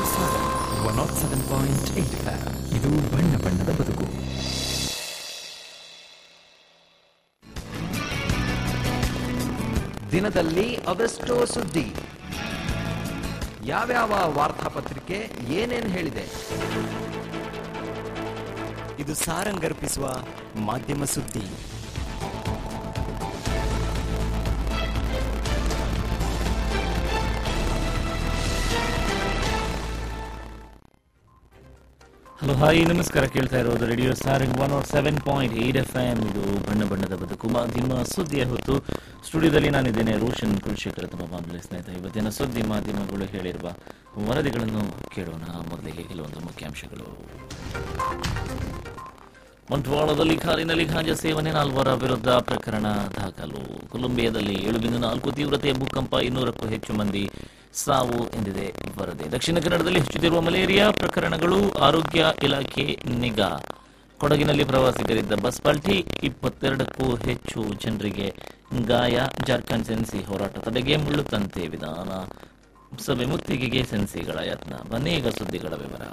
one nought seven point eight ಇದು ಬಣ್ಣ ಬಣ್ಣದ ಬದುಕು ದಿನದಲ್ಲಿ ಅವೆಷ್ಟೋ ಸುದ್ದಿ ಯಾವ್ಯಾವ ವಾರ್ತಾಪತ್ರಿಕೆ ಏನೇನ್ ಹೇಳಿದೆ ಇದು ಸಾರಂಗರ್ಪಿಸುವ ಮಾಧ್ಯಮ ಸುದ್ದಿ ಹಲೋ ಹಾಯ್ ನಮಸ್ಕಾರ ಕೇಳ್ತಾ ಇರೋದು radio Sarang one nought seven point eight F M ಇದು ಬಣ್ಣ ಬಣ್ಣದ ಬದುಕು ಮಾಧ್ಯಮ ಸುದ್ದಿಯ ಹೊತ್ತು ಸ್ಟುಡಿಯೋದಲ್ಲಿ ನಾನಿದ್ದೇನೆ ರೋಷನ್ ಕುಲಶೇಖರ ತಮ್ಮ ಬಾಂಧವ್ಯ ಸ್ನೇಹಿತ ಇವತ್ತಿನ ಸುದ್ದಿ ಮಾಧ್ಯಮಗಳು ಹೇಳಿರುವ ವರದಿಗಳನ್ನು ಕೇಳೋಣ ಮೊದಲಿಗೆ ಕೆಲವೊಂದು ಮುಖ್ಯಾಂಶಗಳು ಬಂಟ್ವಾಳದಲ್ಲಿ ಕಾರಿನಲ್ಲಿ ಗಾಂಜಾ ಸೇವನೆ ನಾಲ್ವರ ವಿರುದ್ಧ ಪ್ರಕರಣ ದಾಖಲು ಕೊಲಂಬಿಯಾದಲ್ಲಿ ಏಳು ಬಿಂದು ನಾಲ್ಕು ತೀವ್ರತೆಯ ಭೂಕಂಪ ಇನ್ನೂರಕ್ಕೂ ಹೆಚ್ಚು ಮಂದಿ ಸಾವು ಎಂದಿದೆ ವರದಿ ದಕ್ಷಿಣ ಕನ್ನಡದಲ್ಲಿ ಹೆಚ್ಚುತ್ತಿರುವ ಮಲೇರಿಯಾ ಪ್ರಕರಣಗಳು ಆರೋಗ್ಯ ಇಲಾಖೆ ನಿಗಾ ಕೊಡಗಿನಲ್ಲಿ ಪ್ರವಾಸಿಗರಿದ್ದ ಬಸ್ ಪಲ್ಟಿ ಇಪ್ಪತ್ತೆರಡಕ್ಕೂ ಹೆಚ್ಚು ಜನರಿಗೆ ಗಾಯ ಜಾರ್ಖಂಡ್ ಸೆನ್ಸಿ ಹೋರಾಟ ತಡೆಗೆ ಮುಳ್ಳುತ್ತಂತೆ ವಿಧಾನ ಸಭೆ ಮುತ್ತಿಗೆಗೆ ಸೆನ್ಸಿಗಳ ಯತ್ನ ಬನ್ನಿ ಈಗ ಸುದ್ದಿಗಳ ವಿವರ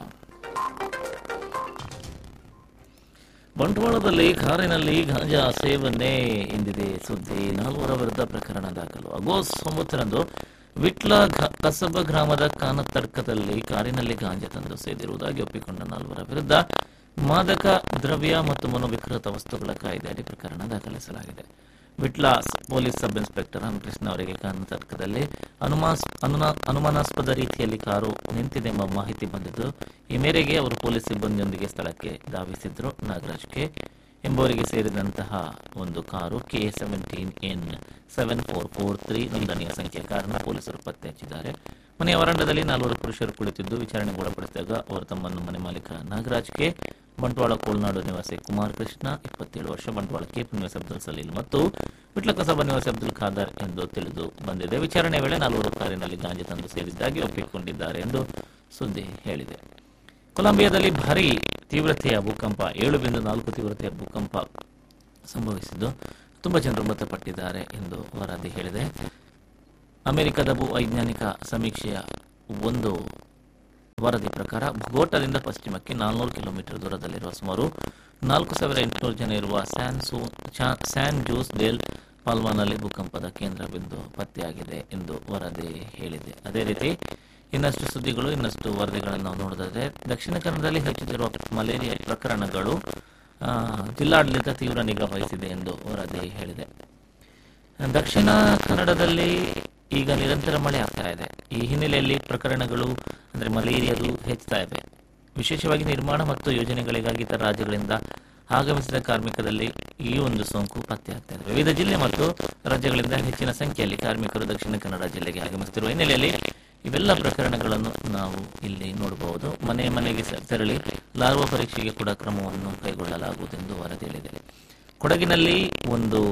ಬಂಟ್ವಾಳದಲ್ಲಿ ಕಾರಿನಲ್ಲಿ ಗಾಂಜಾ ಸೇವನೆ ಎಂದಿದೆ ಸುದ್ದಿ ನಾಲ್ವರ ವಿರುದ್ಧ ಪ್ರಕರಣ ದಾಖಲು ಆಗಸ್ಟ್ ಒಂಬತ್ತರಂದು ವಿಟ್ಲ ಘ- ಕಸಬ ಗ್ರಾಮದ ಕಾನತರ್ಕದಲ್ಲಿ ಕಾರಿನಲ್ಲಿ ಗಾಂಜಾ ತಂದು ಸೇದಿರುವುದಾಗಿ ಒಪ್ಪಿಕೊಂಡ ನಾಲ್ವರ ವಿರುದ್ಧ ಮಾದಕ ದ್ರವ್ಯ ಮತ್ತು ಮನೋವಿಕೃತ ವಸ್ತುಗಳ ಕಾಯ್ದೆಯಡಿ ಪ್ರಕರಣ ದಾಖಲಿಸಲಾಗಿದೆ ವಿಟ್ಲ ಸ್- ಪೊಲೀಸ್ ಸಬ್ ಇನ್ಸ್ಪೆಕ್ಟರ್ ರಾಮಕೃಷ್ಣ ಅವರಿಗೆ ಕಾನತರ್ಕದಲ್ಲಿ ಅನುಮಾಸ್ ಅನುನಾ- ಅನುಮಾನಾಸ್ಪದ ರೀತಿಯಲ್ಲಿ ಕಾರು ನಿಂತಿದೆಂಬ ಮಾಹಿತಿ ಬಂದಿದ್ದು ಈ ಮೇರೆಗೆ ಅವರು ಪೊಲೀಸ್ ಸಿಬ್ಬಂದಿಯೊಂದಿಗೆ ಸ್ಥಳಕ್ಕೆ ಧಾವಿಸಿದ್ರು ನಾಗರಾಜ್ ಕೆ ಎಂಬುವರಿಗೆ ಸೇರಿದಂತಹ ಒಂದು ಕಾರು K seventeen N seven four four three ನೋಂದಣಿಯ ಸಂಖ್ಯೆ ಕಾರಣ ಪೊಲೀಸರು ಪತ್ತೆ ಹಚ್ಚಿದ್ದಾರೆ ಮನೆಯ ವರಂಡದಲ್ಲಿ ನಾಲ್ವರು ಪುರುಷರು ಕುಳಿತಿದ್ದು ವಿಚಾರಣೆಗೆ ಒಳಪಡಿಸಿದಾಗ ಅವರು ತಮ್ಮನ್ನು ಮನೆ ಮಾಲೀಕ ನಾಗರಾಜ್ ಕೆ ಬಂಟ್ವಾಳ ಕೋಲ್ನಾಡು ನಿವಾಸಿ ಕುಮಾರ್ ಕೃಷ್ಣ ಇಪ್ಪತ್ತೇಳು ವರ್ಷ ಬಂಟ್ವಾಳ ಕೇಪ್ ನಿವಾಸಿ ಅಬ್ದುಲ್ ಸಲೀಲ್ ಮತ್ತು ವಿಟ್ಲ ಕಸಬಾ ನಿವಾಸಿ ಅಬ್ದುಲ್ ಖಾದರ್ ಎಂದು ತಿಳಿದು ಬಂದಿದೆ ವಿಚಾರಣೆ ವೇಳೆ ನಾಲ್ವರು ಕಾರಿನಲ್ಲಿ ಗಾಂಜಾ ತಂದು ಸೇರಿದ್ದಾಗಿ ಒಪ್ಪಿಕೊಂಡಿದ್ದಾರೆ ಎಂದು ಸುದ್ದಿ ಹೇಳಿದೆ ಕೊಲಂಬಿಯಾದಲ್ಲಿ ಭಾರೀ ತೀವ್ರತೆಯ ಭೂಕಂಪ ಏಳು ಬಿಂದು ನಾಲ್ಕು ತೀವ್ರತೆಯ ಭೂಕಂಪ ಸಂಭವಿಸಿದ್ದು ತುಂಬಾ ಜನರು ಮೃತಪಟ್ಟಿದ್ದಾರೆ ಎಂದು ವರದಿ ಹೇಳಿದೆ ಅಮೆರಿಕದ ಭೂ ವೈಜ್ಞಾನಿಕ ಸಮೀಕ್ಷೆಯ ಒಂದು ವರದಿ ಪ್ರಕಾರ ಭೂಗೋಟದಿಂದ ಪಶ್ಚಿಮಕ್ಕೆ ನಾಲ್ನೂರು ಕಿಲೋಮೀಟರ್ ದೂರದಲ್ಲಿರುವ ಸುಮಾರು ನಾಲ್ಕು ಸಾವಿರ ಎಂಟುನೂರು ಜನ ಇರುವ ಸ್ಯಾನ್ ಸೂ ಚಾ- ಸ್ಯಾನ್ ಜೋಸ್ ಡೇಲ್ ಪಾಲ್ವಾನಲ್ಲಿ ಭೂಕಂಪದ ಕೇಂದ್ರ ಬಿಂದು ಪತ್ತೆಯಾಗಿದೆ ಎಂದು ವರದಿ ಹೇಳಿದೆ ಅದೇ ರೀತಿ ಇನ್ನಷ್ಟು ಸುದ್ದಿಗಳು ಇನ್ನಷ್ಟು ವರದಿಗಳನ್ನು ನಾವು ನೋಡಿದ್ರೆ ದಕ್ಷಿಣ ಕನ್ನಡದಲ್ಲಿ ಹೆಚ್ಚುತ್ತಿರುವ ಮಲೇರಿಯಾ ಪ್ರಕರಣಗಳು ಆ, ಜಿಲ್ಲಾಡಳಿತ ತೀವ್ರ ನಿಗಾ ವಹಿಸಿದೆ ಎಂದು ವರದಿ ಹೇಳಿದೆ ದಕ್ಷಿಣ ಕನ್ನಡದಲ್ಲಿ ಈಗ ನಿರಂತರ ಮಳೆ ಆಗ್ತಾ ಇದೆ ಈ ಹಿನ್ನೆಲೆಯಲ್ಲಿ ಪ್ರಕರಣಗಳು ಅಂದ್ರೆ ಮಲೇರಿಯಾದು ಹೆಚ್ಚುತ್ತಾ ಇದೆ ವಿಶೇಷವಾಗಿ ನಿರ್ಮಾಣ ಮತ್ತು ಯೋಜನೆಗಳಿಗಾಗಿ ಇತರ ರಾಜ್ಯಗಳಿಂದ ಆಗಮಿಸಿದ ಕಾರ್ಮಿಕರಲ್ಲಿ ಈ ಒಂದು ಸೋಂಕು ಪತ್ತೆ ಆಗ್ತಾ ಇದೆ ವಿವಿಧ ಜಿಲ್ಲೆ ಮತ್ತು ರಾಜ್ಯಗಳಿಂದ ಹೆಚ್ಚಿನ ಸಂಖ್ಯೆಯಲ್ಲಿ ಕಾರ್ಮಿಕರು ದಕ್ಷಿಣ ಕನ್ನಡ ಜಿಲ್ಲೆಗೆ ಆಗಮಿಸುತ್ತಿರುವ ಹಿನ್ನೆಲೆಯಲ್ಲಿ ಇವೆಲ್ಲ ಪ್ರಕರಣಗಳನ್ನು ನಾವು ಇಲ್ಲಿ ನೋಡಬಹುದು ಮನೆ ಮನೆಗೆ ಸ- ತೆರಳಿ ಲಾರ್ವಾ ಪರೀಕ್ಷೆಗೆ ಕೂಡ ಕ್ರಮವನ್ನು ಕೈಗೊಳ್ಳಲಾಗುವುದೆಂದು ವರದಿ ಹೇಳಿದೆ ಕೊಡಗಿನಲ್ಲಿ ಒಂದು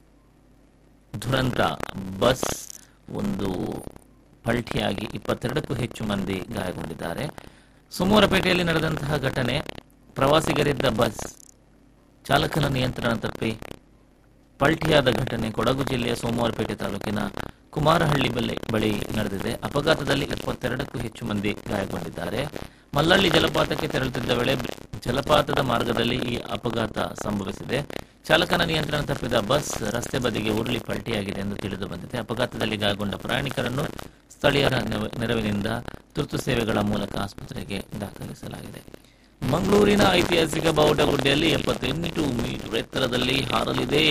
ದುರಂತ ಬಸ್ ಒಂದು ಪಲ್ಟಿಯಾಗಿ ಇಪ್ಪತ್ತೆರಡಕ್ಕೂ ಹೆಚ್ಚು ಮಂದಿ ಗಾಯಗೊಂಡಿದ್ದಾರೆ ಸೋಮವಾರಪೇಟೆಯಲ್ಲಿ ನಡೆದಂತಹ ಘಟನೆ ಪ್ರವಾಸಿಗರಿದ್ದ ಬಸ್ ಚಾಲಕನ ನಿಯಂತ್ರಣ ತಪ್ಪಿ ಪಲ್ಟಿಯಾದ ಘಟನೆ ಕೊಡಗು ಜಿಲ್ಲೆಯ ಸೋಮವಾರಪೇಟೆ ತಾಲೂಕಿನ ಕುಮಾರಹಳ್ಳಿ ಬಳಿ ಬಳಿ ನಡೆದಿದೆ ಅಪಘಾತದಲ್ಲಿ ಇಪ್ಪತ್ತೆರಡಕ್ಕೂ ಹೆಚ್ಚು ಮಂದಿ ಗಾಯಗೊಂಡಿದ್ದಾರೆ ಮಲ್ಲಳ್ಳಿ ಜಲಪಾತಕ್ಕೆ ತೆರಳುತ್ತಿದ್ದ ವೇಳೆ ಜಲಪಾತದ ಮಾರ್ಗದಲ್ಲಿ ಈ ಅಪಘಾತ ಸಂಭವಿಸಿದೆ ಚಾಲಕನ ನಿಯಂತ್ರಣ ತಪ್ಪಿದ ಬಸ್ ರಸ್ತೆ ಬದಿಗೆ ಉರುಳಿ ಪಲ್ಟಿಯಾಗಿದೆ ಎಂದು ತಿಳಿದು ಬಂದಿದೆ ಅಪಘಾತದಲ್ಲಿ ಗಾಯಗೊಂಡ ಪ್ರಯಾಣಿಕರನ್ನು ಸ್ಥಳೀಯರ ನೆವ- ನೆರವಿನಿಂದ ತುರ್ತು ಸೇವೆಗಳ ಮೂಲಕ ಆಸ್ಪತ್ರೆಗೆ ದಾಖಲಿಸಲಾಗಿದೆ ಮಂಗಳೂರಿನ ಐತಿಹಾಸಿಕ ಬಾವುಟಗುಡ್ಡೆಯಲ್ಲಿ ಎಪ್ಪತ್ತೆಂಟು ಮೀಟರ್ ಎತ್ತರದಲ್ಲಿ ಹಾರಲಿದೆ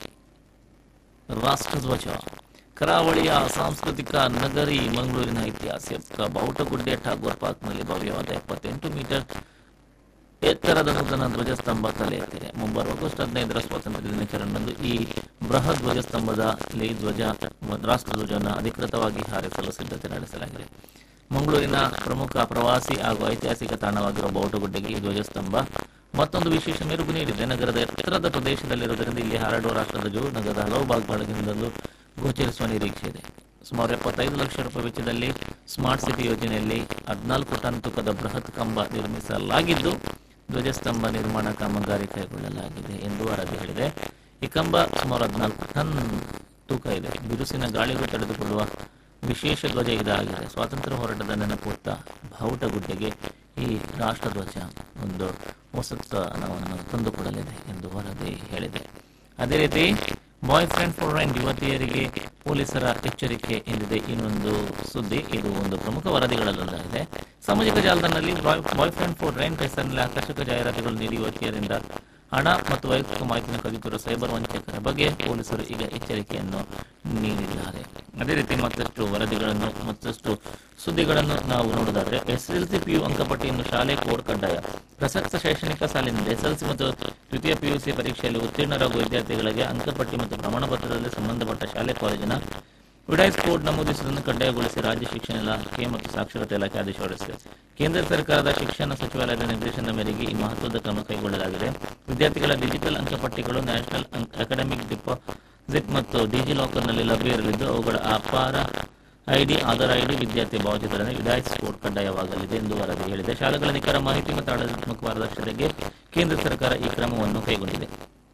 ರಾಷ್ಟ್ರಧ್ವಜ ಕರಾವಳಿಯ ಸಾಂಸ್ಕೃತಿಕ ನಗರಿ ಮಂಗಳೂರಿನ ಐತಿಹಾಸಿಕ ಬಾವುಟಗುಡ್ಡೆ ಠಾಗೋರ್ ಪಾರ್ಕ್ನಲ್ಲಿ ಭವ್ಯವಾದ ಎಪ್ಪತ್ತೆಂಟು ಮೀಟರ್ ಎತ್ತರದ ನೂತನ ಧ್ವಜಸ್ತಂಭ ತಲೆ ಎತ್ತಿದೆ ಮುಂಬರುವ ಆಗಸ್ಟ್ ಹದಿನೈದರ ಸ್ವಾತಂತ್ರ್ಯ ದಿನಾಚರಣೆಯಂದು ಈ ಬೃಹತ್ ಧ್ವಜಸ್ತಂಭದಲ್ಲಿ ಧ್ವಜ ರಾಷ್ಟ್ರಧ್ವಜವನ್ನು ಅಧಿಕೃತವಾಗಿ ಹಾರಿಸಲು ಸಿದ್ಧತೆ ನಡೆಸಲಾಗಿದೆ ಮಂಗಳೂರಿನ ಪ್ರಮುಖ ಪ್ರವಾಸಿ ಹಾಗೂ ಐತಿಹಾಸಿಕ ತಾಣವಾಗಿರುವ ಬಾವುಟಗುಡ್ಡೆಗೆ ಈ ಧ್ವಜಸ್ತಂಭ ಮತ್ತೊಂದು ವಿಶೇಷ ಮೆರುಗು ನೀಡಿದೆ ನಗರದ ಎತ್ತರದ ಪ್ರದೇಶದಲ್ಲಿರುವುದರಿಂದ ಇಲ್ಲಿ ಹಾರಾಡುವ ರಾಷ್ಟ್ರಧ್ವಜವು ನಗರದ ಹಲವು ಭಾಗಗಳಿಂದಲೂ ಗೋಚರಿಸುವ ನಿರೀಕ್ಷೆ ಇದೆ ಸುಮಾರು ಎಪ್ಪತ್ತೈದು ಲಕ್ಷ ರೂಪಾಯಿ ವೆಚ್ಚದಲ್ಲಿ ಸ್ಮಾರ್ಟ್ ಸಿಟಿ ಯೋಜನೆಯಲ್ಲಿ ಹದಿನಾಲ್ಕು ಟನ್ ತೂಕದ ಬೃಹತ್ ಕಂಬ ನಿರ್ಮಿಸಲಾಗಿದ್ದು ಧ್ವಜಸ್ತಂಭ ನಿರ್ಮಾಣ ಕಾಮಗಾರಿ ಕೈಗೊಳ್ಳಲಾಗಿದೆ ಎಂದು ವರದಿ ಹೇಳಿದೆ ಈ ಕಂಬ ಸುಮಾರು ಹದಿನಾಲ್ಕು ಟನ್ ತೂಕ ಇದೆ ಬಿರುಸಿನ ಗಾಳಿಗಳು ತಡೆದುಕೊಳ್ಳುವ ವಿಶೇಷ ಧ್ವಜ ಇದಾಗಿದೆ ಸ್ವಾತಂತ್ರ್ಯ ಹೋರಾಟದ ನೆನಪುತ್ತ ಬಾವುಟಗುಡ್ಡೆಗೆ ಈ ರಾಷ್ಟ್ರಧ್ವಜ ಒಂದು ಹೊಸತನವನ್ನು ತಂದುಕೊಡಲಿದೆ ಎಂದು ವರದಿ ಹೇಳಿದೆ ಅದೇ ರೀತಿ ಬಾಯ್ ಫ್ರೆಂಡ್ ಫಾರ್ ರೆಂಟ್ ಯುವತಿಯರಿಗೆ ಪೊಲೀಸರ ಎಚ್ಚರಿಕೆ ಎಂದಿದೆ ಇನ್ನೊಂದು ಸುದ್ದಿ ಇದು ಒಂದು ಪ್ರಮುಖ ವರದಿಗಳಲ್ಲೊಂದಾಗಿದೆ ಸಾಮಾಜಿಕ ಜಾಲತಾಣದಲ್ಲಿ ಬಾಯ್ ಫ್ರೆಂಡ್ ಫಾರ್ ರೆಂಟ್ ಹೆಸರಿನಲ್ಲಿ ಆಕರ್ಷಕ ಜಾಹೀರಾತುಗಳು ನೀಡಿ ಯುವತಿಯರಿಂದ ಹಣ ಮತ್ತು ವೈಯಕ್ತಿಕ ಮಾಹಿತಿಯನ್ನು ಕದಿತಿರುವ ಸೈಬರ್ ವಂಚಕರ ಬಗ್ಗೆ ಪೊಲೀಸರು ಈಗ ಎಚ್ಚರಿಕೆಯನ್ನು ನೀಡಿದ್ದಾರೆ ಅದೇ ರೀತಿ ಮತ್ತಷ್ಟು ವರದಿಗಳನ್ನು ಮತ್ತಷ್ಟು ಸುದ್ದಿಗಳನ್ನು ನಾವು ನೋಡೋದಾದ್ರೆ ಎಸ್ಎಲ್ಸಿ ಪಿಯು ಅಂಕಪಟ್ಟಿಯನ್ನು ಶಾಲೆ ಕೋಡ್ ಕಡ್ಡಾಯ ಪ್ರಸಕ್ತ ಶೈಕ್ಷಣಿಕ ಸಾಲಿನಿಂದ ಎಸ್ಎಲ್ಸಿ ಮತ್ತು ದ್ವಿತೀಯ ಪಿಯುಸಿ ಪರೀಕ್ಷೆಯಲ್ಲಿ ಉತ್ತೀರ್ಣರಾಗುವ ವಿದ್ಯಾರ್ಥಿಗಳಿಗೆ ಅಂಕಪಟ್ಟಿ ಮತ್ತು ಪ್ರಮಾಣ ಪತ್ರದಲ್ಲಿ ಸಂಬಂಧಪಟ್ಟ ಶಾಲೆ ಕಾಲೇಜಿನ ವಿಡೈಸ್ ಕೋಡ್ ನಮೂದಿಸುವುದನ್ನು ಕಡ್ಡಾಯಗೊಳಿಸಿ ರಾಜ್ಯ ಶಿಕ್ಷಣ ಇಲಾಖೆ ಮತ್ತು ಸಾಕ್ಷರತಾ ಇಲಾಖೆ ಆದೇಶ ಹೊರಡಿಸಿದೆ ಕೇಂದ್ರ ಸರ್ಕಾರದ ಶಿಕ್ಷಣ ಸಚಿವಾಲಯದ ನಿರ್ದೇಶನದ ಮೇರೆಗೆ ಈ ಮಹತ್ವದ ಕ್ರಮ ಕೈಗೊಳ್ಳಲಾಗಿದೆ ವಿದ್ಯಾರ್ಥಿಗಳ ಡಿಜಿಟಲ್ ಅಂಕಪಟ್ಟಿಗಳು ನ್ಯಾಷನಲ್ ಅಕಾಡೆಮಿಕ್ ಡಿಪಾಸಿಟ್ ಮತ್ತು ಡಿಜಿ ಲಾಕರ್ನಲ್ಲಿ ಲಭ್ಯ ಇರಲಿದ್ದು ಅವುಗಳ ಅಪಾರ ಐಡಿ ಆಧಾರ್ ಐಡಿ ವಿದ್ಯಾರ್ಥಿ ಭಾವಚಿತ್ರದಲ್ಲಿ ವಿಡಾಯ್ಸ್ ಕೋಡ್ ಕಡ್ಡಾಯವಾಗಲಿದೆ ಎಂದು ವರದಿ ಹೇಳಿದೆ ಶಾಲೆಗಳ ನಿಖರ ಮಾಹಿತಿ ಮತ್ತು ಆಡಳಿತಾತ್ಮಕ ಪಾರದರ್ಶಕರಿಗೆ ಕೇಂದ್ರ ಸರ್ಕಾರ ಈ ಕ್ರಮವನ್ನು ಕೈಗೊಂಡಿದೆ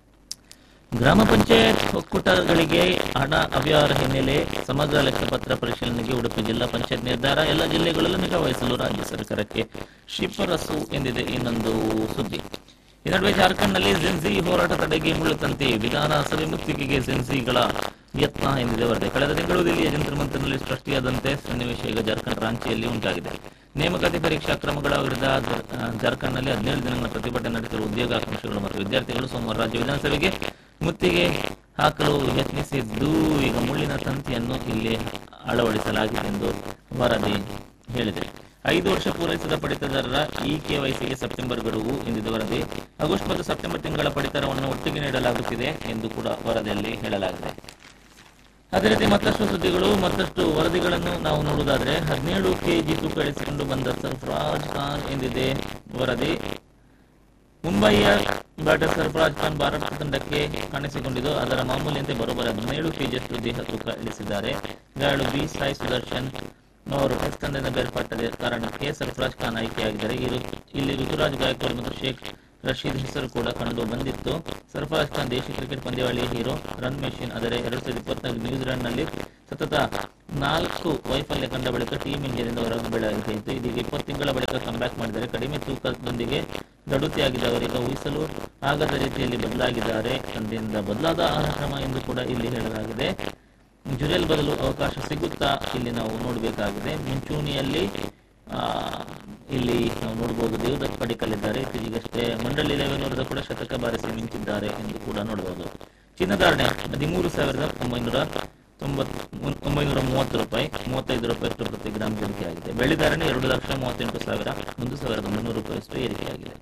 ಗ್ರಾಮ ಪಂಚಾಯತ್ ಒಕ್ಕೂಟಗಳಿಗೆ ಹಣ ಅವ್ಯವಹಾರ ಹಿನ್ನೆಲೆ ಸಮಗ್ರ ಲೆಕ್ಕಪತ್ರ ಪರಿಶೀಲನೆಗೆ ಉಡುಪಿ ಜಿಲ್ಲಾ ಪಂಚಾಯತ್ ನಿರ್ಧಾರ ಎಲ್ಲ ಜಿಲ್ಲೆಗಳಲ್ಲೂ ನಿಗಾ ವಹಿಸಲು ರಾಜ್ಯ ಸರ್ಕಾರಕ್ಕೆ ಶಿಫಾರಸು ಎಂದಿದೆ ಇನ್ನೊಂದು ಸುದ್ದಿ ಈ ನಡುವೆ ಜಾರ್ಖಂಡ್ನಲ್ಲಿ ಜೆನ್ಸಿ ಹೋರಾಟ ತಡೆಗೆ ಮುಳ್ಳುತ್ತಂತೆ ವಿಧಾನಸಭೆ ಮುತ್ತಿಗೆಗೆ ಜೆನ್ಸಿಗಳ ಯತ್ನ ಎಂದಿದೆ ವರದಿ ಕಳೆದ ತಿಂಗಳು ದಿಲ್ಲಿಯ ಜಂತರ ಮಂತ್ರನಲ್ಲಿ ಸೃಷ್ಟಿಯಾದಂತೆ ಸನ್ನಿವೇಶ ಈಗ ಜಾರ್ಖಂಡ್ ರಾಂಚಿಯಲ್ಲಿ ಉಂಟಾಗಿದೆ ನೇಮಕಾತಿ ಪರೀಕ್ಷಾ ಕ್ರಮಗಳ ವಿರುದ್ಧ ಜರ್- ಆ, ಜಾರ್ಖಂಡ್ನಲ್ಲಿ ಹದಿನೇಳು ದಿನಗಳ ಪ್ರತಿಭಟನೆ ನಡೆಸಿರುವ ಉದ್ಯೋಗಾಕಾಂಕ್ಷಿಗಳು ಮತ್ತು ವಿದ್ಯಾರ್ಥಿಗಳು ಸೋಮವಾರ ರಾಜ್ಯ ವಿಧಾನಸಭೆಗೆ ಮುತ್ತಿಗೆ ಹಾಕಲು ಯತ್ನಿಸಿದ್ದು ಈಗ ಮುಳ್ಳಿನ ತಂತಿಯನ್ನು ಇಲ್ಲಿ ಅಳವಡಿಸಲಾಗಿದೆ ಎಂದು ವರದಿ ಹೇಳಿದೆ ಐದು ವರ್ಷ ಪೂರೈಸಿದ ಪಡಿತದಾರರ ಇ ಕೆವೈಸಿಗೆ ಸೆಪ್ಟೆಂಬರ್ ಗಡುವು ಎಂದಿದೆ ವರದಿ ಆಗಸ್ಟ್ ಮತ್ತು ಸೆಪ್ಟೆಂಬರ್ ತಿಂಗಳ ಪಡಿತರವನ್ನು ಒಟ್ಟಿಗೆ ನೀಡಲಾಗುತ್ತಿದೆ ಎಂದು ಕೂಡ ವರದಿಯಲ್ಲಿ ಹೇಳಲಾಗಿದೆ ಅದೇ ರೀತಿ ಮತ್ತಷ್ಟು ಸುದ್ದಿಗಳು ಮತ್ತಷ್ಟು ವರದಿಗಳನ್ನು ನಾವು ನೋಡುವುದಾದ್ರೆ ಹದಿನೇಳು ಕೆಜಿ ತೂಕ ಇಳಿಸಿಕೊಂಡು ಬಂದ ಸರ್ಫರಾಜ್ ಖಾನ್ ಎಂದಿದೆ ವರದಿ ಮುಂಬಯಿಯ ಬ್ಯಾಟರ್ ಸರ್ಫರಾಜ್ ಖಾನ್ ಭಾರತ ತಂಡಕ್ಕೆ ಕಾಣಿಸಿಕೊಂಡಿದ್ದು ಅದರ ಮಾಮೂಲಿಯಂತೆ ಬರೋಬ್ಬರ ಹದಿನೇಳು ಕೆಜಿಯಷ್ಟು ದೇಹ ತೂಕ ಇಳಿಸಿದ್ದಾರೆ ಗಾಯಾಳು ಬಿ ಸಾಯಿ ಸುದರ್ಶನ್ ಅವರು ಟೆಸ್ಟ್ ತಂಡದಿಂದ ಬೇರ್ಪಟ್ಟ ಕಾರಣಕ್ಕೆ ಸರ್ಫರಾಜ್ ಖಾನ್ ಆಯ್ಕೆಯಾಗಿದ್ದಾರೆ ಈ ಋತು- ಇಲ್ಲಿ ಋತುರಾಜ್ ಗಾಯಕ್ವಾಡ್ ಮತ್ತು ಶೇಖ್ ರಶೀದ್ ಹೆಸರು ಕೂಡ ಕಂಡು ಬಂದಿತ್ತು ಸರ್ಫರಾಜ್ ಖಾನ್ ದೇಶಿ ಕ್ರಿಕೆಟ್ ಪಂದ್ಯಾವಳಿಯ ಹೀರೋ ರನ್ ಮೆಷಿನ್ ಆದರೆ ಎರಡ್ ಸಾವಿರದ ಇಪ್ಪತ್ನಾಲ್ಕು ನ್ಯೂಜಿಲೆಂಡ್ ನಲ್ಲಿ ಸತತ ನಾಲ್ಕು ವೈಫಲ್ಯ ಕಂಡ ಬಳಿಕ ಟೀಮ್ ಇಂಡಿಯಾದಿಂದ ಹೊರಬೀಳಾಗಿತ್ತು ಇದೀಗ ಇಪ್ಪತ್ತು ತಿಂಗಳ ಬಳಿಕ ಕಂಬ್ಯಾಕ್ ಮಾಡಿದರೆ ಕಡಿಮೆ ತೂಕದೊಂದಿಗೆ ದಡುತಿಯಾಗಿದ್ದ ಅವರೀಗ ಊಹಿಸಲು ಆಗದ ರೀತಿಯಲ್ಲಿ ಬದಲಾಗಿದ್ದಾರೆ ಅದರಿಂದ ಬದಲಾದ ಆಹಾರ ಕ್ರಮ ಎಂದು ಕೂಡ ಇಲ್ಲಿ ಹೇಳಲಾಗಿದೆ ಜುರೇಲ್ ಬದಲು ಅವಕಾಶ ಸಿಗುತ್ತಾ ಇಲ್ಲಿ ನಾವು ನೋಡಬೇಕಾಗಿದೆ ಮುಂಚೂಣಿಯಲ್ಲಿ ಆ, ಇಲ್ಲಿ ನಾವು ನೋಡಬಹುದು ದೇವದತ್ ಪಡಿಕಲ್ ಇದ್ದಾರೆ ಇತ್ತೀಚೆಗಷ್ಟೇ ಮಂಡಳಿ ಲೆವೆನ್ ವಿರುದ್ಧ ಕೂಡ ಶತಕ ಬಾರಿಸಿ ಮಿಂಚಿದ್ದಾರೆ ಎಂದು ಕೂಡ ನೋಡಬಹುದು ಚಿನ್ನಧಾರಣೆ ಹದಿಮೂರು ಸಾವಿರದ ಒಂಬೈನೂರ ತೊಂಬತ್ ಒಂಬೈನೂರ ಮೂವತ್ತು ರೂಪಾಯಿ ಮೂವತ್ತೈದು ರೂಪಾಯಿಯಷ್ಟು ಪ್ರತಿ ಗ್ರಾಮ್ ಏರಿಕೆಯಾಗಿದೆ ಬೆಳ್ಳಿ ಧಾರಣೆ ಎರಡು ಲಕ್ಷ ಮೂವತ್ತೆಂಟು ಸಾವಿರ ಒಂದು ಸಾವಿರದ ಮುನ್ನೂರು ರೂಪಾಯಿಯಷ್ಟು ಏರಿಕೆಯಾಗಿದೆ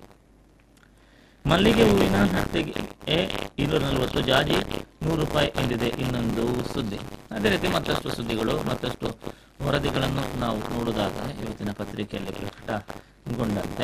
ಮಲ್ಲಿಗೆ ಹೂವಿನ ಹತ್ತೆಗೆ ಇನ್ನೂರ ನಲವತ್ತು ಜಾಜಿ ನೂರು ರೂಪಾಯಿ ಎಂದಿದೆ ಇನ್ನೊಂದು ಸುದ್ದಿ ಅದೇ ರೀತಿ ಮತ್ತಷ್ಟು ಸುದ್ದಿಗಳು ಮತ್ತಷ್ಟು ವರದಿಗಳನ್ನು ನಾವು ನೋಡುವುದಾದರೆ ಇವತ್ತಿನ ಪತ್ರಿಕೆಯಲ್ಲಿ ಪ್ರಕಟಗೊಂಡಂತೆ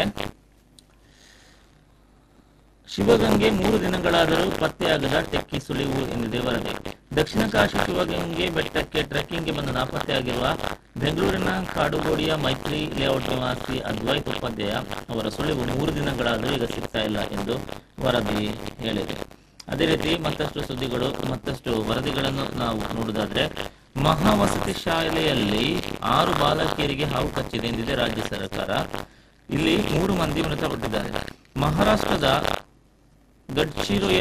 ಶಿವಗಂಗೆ ಮೂರು ದಿನಗಳಾದರೂ ಪತ್ತೆಯಾಗದ ಟೆಕ್ಕಿ ಸುಳಿವು ಎಂದಿದೆ ವರದಿ ದಕ್ಷಿಣ ಕಾಶಿ ಶಿವಗಂಗೆ ಬೆಟ್ಟಕ್ಕೆ ಟ್ರೆಕ್ಕಿಂಗ್ಗೆ ಬಂದು ನಾಪತ್ತೆಯಾಗಿರುವ ಬೆಂಗಳೂರಿನ ಕಾಡುಗೋಡಿಯ ಮೈತ್ರಿ ಲೇಔಟ್ ನಿವಾಸಿ ಅದ್ವೈತ್ ಉಪಾಧ್ಯಾಯ ಅವರ ಸುಳಿವು ಮೂರು ದಿನಗಳಾದರೂ ಈಗ ಸಿಗ್ತಾ ಇಲ್ಲ ಎಂದು ವರದಿ ಹೇಳಿದೆ ಅದೇ ರೀತಿ ಮತ್ತಷ್ಟು ಸುದ್ದಿಗಳು ಮತ್ತಷ್ಟು ವರದಿಗಳನ್ನು ನಾವು ನೋಡುವುದಾದ್ರೆ ಮಹಾವಸತಿ ಶಾಲೆಯಲ್ಲಿ ಆರು ಬಾಲಕಿಯರಿಗೆ ಹಾವು ಕಚ್ಚಿದೆ ಎಂದಿದೆ ರಾಜ್ಯ ಸರ್ಕಾರ ಇಲ್ಲಿ ಮೂರು ಮಂದಿ ಮೃತಪಟ್ಟಿದ್ದಾರೆ ಮಹಾರಾಷ್ಟ್ರದ ಗಡ್ಚಿರೋಯ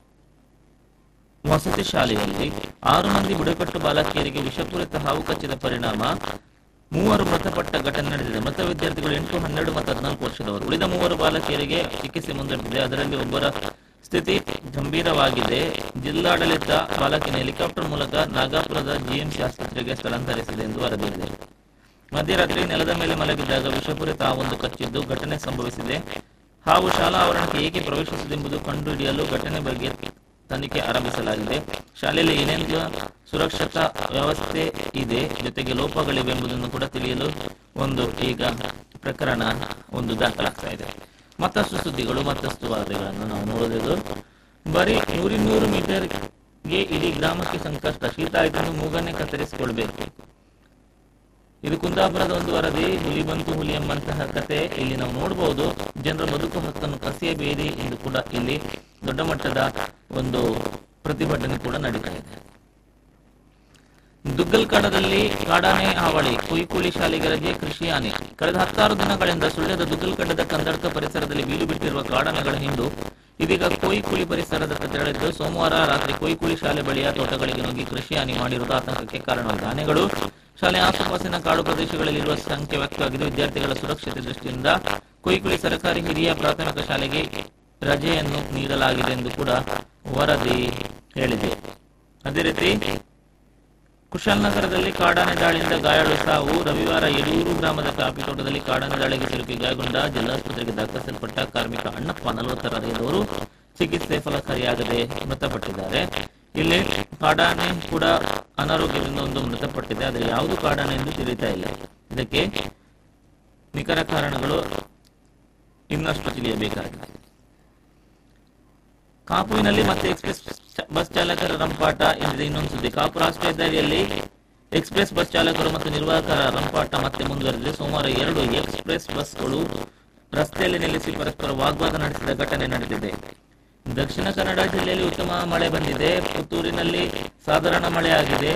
ವಸತಿ ಶಾಲೆಯಲ್ಲಿ ಆರು ಮಂದಿ ಬುಡಕಟ್ಟು ಬಾಲಕಿಯರಿಗೆ ವಿಷಪೂರಿತ ಹಾವು ಕಚ್ಚಿದ ಪರಿಣಾಮ ಮೂವರು ಮೃತಪಟ್ಟ ಘಟನೆ ನಡೆದಿದೆ ಮೃತ ವಿದ್ಯಾರ್ಥಿಗಳು ಎಂಟು ಹನ್ನೆರಡು ಮತ್ತು ಹದಿನಾಲ್ಕು ವರ್ಷದವರು ಉಳಿದ ಮೂವರು ಬಾಲಕಿಯರಿಗೆ ಚಿಕಿತ್ಸೆ ಮುಂದುವರೆದಿದೆ ಅದರಲ್ಲಿ ಒಬ್ಬರ ಸ್ಥಿತಿ ಗಂಭೀರವಾಗಿದೆ ಜಿಲ್ಲಾಡಳಿತ ಬಾಲಕಿನ ಹೆಲಿಕಾಪ್ಟರ್ ಮೂಲಕ ನಾಗಾಪುರದ ಜಿಎಂಸಿ ಆಸ್ಪತ್ರೆಗೆ ಸ್ಥಳಾಂತರಿಸಿದೆ ಎಂದು ವರದಿಯಿದೆ ಮಧ್ಯರಾತ್ರಿ ನೆಲದ ಮೇಲೆ ಮಲಗಿದ್ದಾಗ ವಿಷಪೂರಿತ ಹಾವೊಂದು ಕಚ್ಚಿದ್ದು ಘಟನೆ ಸಂಭವಿಸಿದೆ ಹಾವು ಶಾಲಾ ಆವರಣಕ್ಕೆ ಏಕೆ ಪ್ರವೇಶಿಸಿದೆಂಬುದು ಕಂಡುಹಿಡಿಯಲು ಘಟನೆ ಬಗ್ಗೆ ತನಿಖೆ ಆರಂಭಿಸಲಾಗಿದೆ ಶಾಲೆಯಲ್ಲಿ ಏನೆಂದು ಸುರಕ್ಷತಾ ವ್ಯವಸ್ಥೆ ಇದೆ ಜೊತೆಗೆ ಲೋಪಗಳಿವೆ ಎಂಬುದನ್ನು ಕೂಡ ತಿಳಿಯಲು ಒಂದು ಈಗ ಪ್ರಕರಣ ಒಂದು ದಾಖಲಾಗ್ತಾ ಇದೆ ಮತ್ತಷ್ಟು ಸುದ್ದಿಗಳು ಮತ್ತಷ್ಟು ವರದಿಗಳನ್ನು ನಾವು ನೋಡೋದು ಬರೀ ನೂರಿನ್ನೂರು ಮೀಟರ್ಗೆ ಇಡೀ ಗ್ರಾಮಕ್ಕೆ ಸಂಕಷ್ಟ ಶೀತ ಆಯ್ತು ಮೂಗನ್ನೇ ಕತ್ತರಿಸಿಕೊಳ್ಬೇಕು ಇದು ಕುಂದಾಪುರದ ಒಂದು ವರದಿ ಹುಲಿ ಬಂತು ಹುಲಿ ಎಂಬಂತಹ ಕತೆ ಇಲ್ಲಿ ನಾವು ನೋಡಬಹುದು ಜನರ ಬದುಕು ಹಕ್ಕನ್ನು ಕಸಿಯಬೇಡಿ ಎಂದು ಕೂಡ ಇಲ್ಲಿ ದೊಡ್ಡ ಮಟ್ಟದ ಒಂದು ಪ್ರತಿಭಟನೆ ಕೂಡ ನಡೀತಾ ಇದೆ ದುಗ್ಗಲ್ಕಾಡದಲ್ಲಿ ಕಾಡಾನೆ ಹಾವಳಿ ಕುಯ್ಕುಳಿ ಶಾಲೆಗೆ ರಜೆ ಕೃಷಿ ಹಾನಿ ಕಳೆದ ಹತ್ತಾರು ದಿನಗಳಿಂದ ಸುಳ್ಯದ ದುಗ್ಗಲ್ಕಡ್ಡದ ಕಂದಡ್ಕ ಪರಿಸರದಲ್ಲಿ ಬೀಳು ಬಿಟ್ಟಿರುವ ಕಾಡಾನೆಗಳ ಹಿಂಡು ಇದೀಗ ಕೊಯ್ಕುಳಿ ಪರಿಸರದತ್ತ ತೆರಳಿದ್ದು ಸೋಮವಾರ ರಾತ್ರಿ ಕೊಯ್ಕುಳಿ ಶಾಲೆ ಬಳಿಯ ತೋಟಗಳಿಗೆ ನುಗ್ಗಿ ಕೃಷಿ ಹಾನಿ ಮಾಡಿರುವುದು ಆತಂಕಕ್ಕೆ ಕಾರಣವಾಗಿದೆ ಆನೆಗಳು ಶಾಲೆ ಆಸುಪಾಸಿನ ಕಾಡು ಪ್ರದೇಶಗಳಲ್ಲಿರುವ ಸಂಖ್ಯೆ ವ್ಯಕ್ತವಾಗಿದೆ ವಿದ್ಯಾರ್ಥಿಗಳ ಸುರಕ್ಷತೆ ದೃಷ್ಟಿಯಿಂದ ಕೊಯ್ಕುಳಿ ಸರ್ಕಾರಿ ಹಿರಿಯ ಪ್ರಾಥಮಿಕ ಶಾಲೆಗೆ ರಜೆಯನ್ನು ನೀಡಲಾಗಿದೆ ಎಂದು ಕೂಡ ವರದಿ ಹೇಳಿದೆ ಅದೇ ರೀತಿ ಕುಶಾಲನಗರದಲ್ಲಿ ಕಾಡಾನೆ ದಾಳಿಯಿಂದ ಗಾಯಾಳು ಸಾವು ರವಿವಾರ ಯಡೂರು ಗ್ರಾಮದ ಕಾಫಿ ತೋಟದಲ್ಲಿ ಕಾಡಾನೆ ದಾಳಿಗೆ ಸಿಲುಕಿ ಗಾಯಗೊಂಡ ಜಿಲ್ಲಾಸ್ಪತ್ರೆಗೆ ದಾಖಲಿಸಲ್ಪಟ್ಟ ಕಾರ್ಮಿಕ ಅಣ್ಣಪ್ಪ ನಲವತ್ತರ ಹರೆಯದವರು ಚಿಕಿತ್ಸೆ ಫಲಕಾರಿಯಾಗದೆ ಮೃತಪಟ್ಟಿದ್ದಾರೆ ಇಲ್ಲಿ ಕಾಡಾನೆ ಕೂಡ ಅನಾರೋಗ್ಯದಿಂದ ಒಂದು ಮೃತಪಟ್ಟಿದೆ ಆದರೆ ಯಾವುದು ಕಾಡಾನೆ ಎಂದು ತಿಳಿತಾ ಇಲ್ಲ ಇದಕ್ಕೆ ನಿಖರ ಕಾರಣಗಳು ಇನ್ನಷ್ಟು ತಿಳಿಯಬೇಕಾಗಿದೆ ಕಾಪುವಿನಲ್ಲಿ ಮತ್ತೆ ಎಕ್ಸ್ಪ್ರೆಸ್ ಚ- ಬಸ್ ಚಾಲಕರ ರಂಪಾಟ ಎಂದಿದೆ ಇನ್ನೊಂದು ಸುದ್ದಿ ಕಾಪು ರಾಷ್ಟ್ರೀಯ ಹೆದ್ದಾರಿಯಲ್ಲಿ ಎಕ್ಸ್ಪ್ರೆಸ್ ಬಸ್ ಚಾಲಕರು ಮತ್ತು ನಿರ್ವಾಹಕರ ರಂಪಾಟ ಮತ್ತೆ ಮುಂದುವರೆದಿದೆ ಸೋಮವಾರ ಎರಡು ಎಕ್ಸ್ಪ್ರೆಸ್ ಬಸ್ಗಳು ರಸ್ತೆಯಲ್ಲಿ ನಿಲ್ಲಿಸಿ ಪರಸ್ಪರ ವಾಗ್ವಾದ ನಡೆಸಿದ ಘಟನೆ ನಡೆದಿದೆ ದಕ್ಷಿಣ ಕನ್ನಡ ಜಿಲ್ಲೆಯಲ್ಲಿ ಉತ್ತಮ ಮಳೆ ಬಂದಿದೆ ಪುತ್ತೂರಿನಲ್ಲಿ ಸಾಧಾರಣ ಮಳೆ ಆಗಿದೆ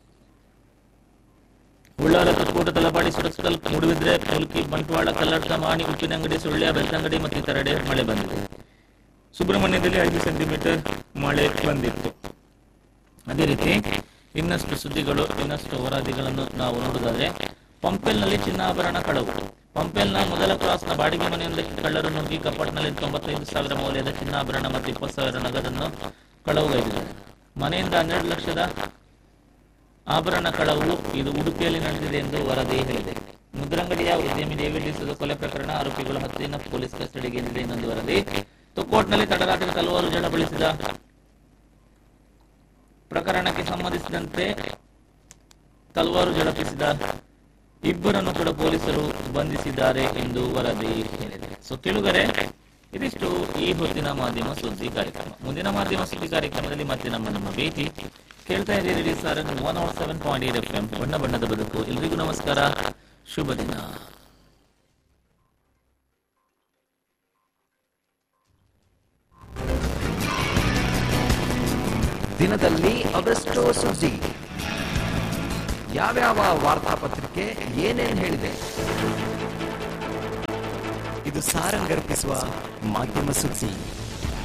ಉಳ್ಳಾಲ ತುಕ್ಕೂಟ ತಲಪಾಡಿ ಸುರತ್ಕಲ್ ಮೂಡುಬಿದ್ರೆ ಮುಲ್ಕಿ ಬಂಟ್ವಾಳ ಕಲ್ಲಡ್ಕ ಮಾಣಿ ಉಪ್ಪಿನಂಗಡಿ ಸುಳ್ಯ ಬೆಳ್ತಂಗಡಿ ಮತ್ತು ಇತರೆಡೆ ಮಳೆ ಬಂದಿದೆ ಸುಬ್ರಹ್ಮಣ್ಯದಲ್ಲಿ ಐದು ಸೆಂಟಿಮೀಟರ್ ಮಳೆ ಬಂದಿತ್ತು ಅದೇ ರೀತಿ ಇನ್ನಷ್ಟು ಸುದ್ದಿಗಳು ಇನ್ನಷ್ಟು ವರದಿಗಳನ್ನು ನಾವು ನೋಡುವುದಾದ್ರೆ ಪಂಪೆಲ್ನಲ್ಲಿ ಚಿನ್ನಾಭರಣ ಕಳವು ಪಂಪೆಲ್ನ ಮೊದಲ ಕ್ರಾಸ್ನ ಬಾಡಿಗೆ ಮನೆಯೊಂದಕ್ಕೆ ಕಳ್ಳರು ನುಗ್ಗಿ ಕಪಾಟ್ನಲ್ಲಿ ತೊಂಬತ್ತೈದು ಸಾವಿರ ಮೌಲ್ಯದ ಚಿನ್ನಾಭರಣ ಮತ್ತು ಇಪ್ಪತ್ತು ಸಾವಿರ ನಗದನ್ನು ಕಳವುಗೈದಿದ್ದಾರೆ ಮನೆಯಿಂದ ಹನ್ನೆರಡು ಲಕ್ಷದ ಆಭರಣ ಕಳವು ಇದು ಉಡುಪಿಯಲ್ಲಿ ನಡೆದಿದೆ ಎಂದು ವರದಿ ಹೇಳಿದೆ ಮುದ್ರಂಗಡಿಯ ಉದ್ಯಮಿ ಡೇವಿಡ್ ಡಿಸೋದ ಕೊಲೆ ಪ್ರಕರಣ ಆರೋಪಿಗಳು ಹತ್ತಿನ ಪೊಲೀಸ್ ಕಸ್ಟಡಿಗೆ ನೀಡಿದೆ ಇನ್ನೊಂದು ವರದಿ ತುಕ್ಕೋಟ್ನಲ್ಲಿ ತಡರಾತ್ರಿ ತಲವಾರು ಜನ ಬಳಸಿದ ಪ್ರಕರಣಕ್ಕೆ ಸಂಬಂಧಿಸಿದಂತೆ ತಲವಾರು ಜಡಪಿಸಿದ ಇಬ್ಬರನ್ನು ಕೂಡ ಪೊಲೀಸರು ಬಂಧಿಸಿದ್ದಾರೆ ಎಂದು ವರದಿ ಹೇಳಿದೆ ಸೊ ಕೇಳುಗರೆ ಇದಿಷ್ಟು ಈ ಹೊತ್ತಿನ ಮಾಧ್ಯಮ ಸುದ್ದಿ ಕಾರ್ಯಕ್ರಮ ಮುಂದಿನ ಮಾಧ್ಯಮ ಸುದ್ದಿ ಕಾರ್ಯಕ್ರಮದಲ್ಲಿ ಮತ್ತೆ ನಮ್ಮ ನಮ್ಮ ಭೇಟಿ ಕೇಳ್ತಾ ಇದ್ದೀರಿ sir one hour seven point eight F M ಬಣ್ಣ ಬಣ್ಣದ ಬದುಕು ಎಲ್ರಿಗೂ ನಮಸ್ಕಾರ ಶುಭ ದಿನ ದಿನದಲ್ಲಿ ಅವೆಷ್ಟೋ ಸುದ್ದಿ ಯಾವ್ಯಾವ ವಾರ್ತಾಪತ್ರಿಕೆ ಏನೇನ್ ಹೇಳಿದೆ ಇದು ಸಾರಂಗರ್ಪಿಸುವ ಮಾಧ್ಯಮ ಸುದ್ದಿ